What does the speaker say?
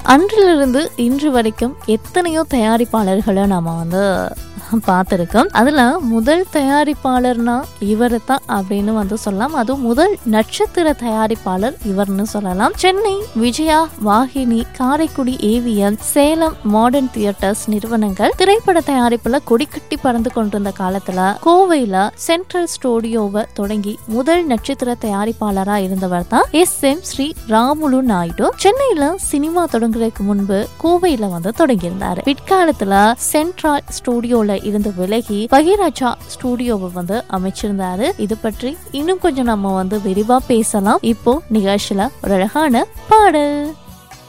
அன்றிலிருந்து இன்று வரைக்கும் எத்தனையோ தயாரிப்பாளர்களை நாம வந்து பார்த்துருக்கோம் அதுல முதல் தயாரிப்பாளர்னா இவர் தான் அப்படின்னு வந்து சொல்லலாம் அதுவும் முதல் நட்சத்திர தயாரிப்பாளர் இவர்னு சொல்லலாம் Chennai Vijaya Vauhini Karaikudi AVM Salem Modern Theatres நிறுவனங்கள் திரைப்பட தயாரிப்புல கொடிக்கட்டி பறந்து கொண்டிருந்த காலத்துல கோவையில சென்ட்ரல் ஸ்டுடியோவை தொடங்கி முதல் நட்சத்திர தயாரிப்பாளரா இருந்தவர் தான் எஸ் எம் ஸ்ரீ ராமுலு நாயுடு சென்னையில சினிமா தொடங்குறதுக்கு முன்பு கோவையில வந்து தொடங்கியிருந்தாரு பிற்காலத்துல சென்ட்ரல் ஸ்டுடியோல இருந்து விலகி பகிராஜா ஸ்டுடியோவை வந்து அமைச்சிருந்தாரு இது பற்றி இன்னும் கொஞ்சம் நம்ம வந்து விரிவா பேசலாம் இப்போ நிகழ்ச்சியில ஒரு அழகான பாடல்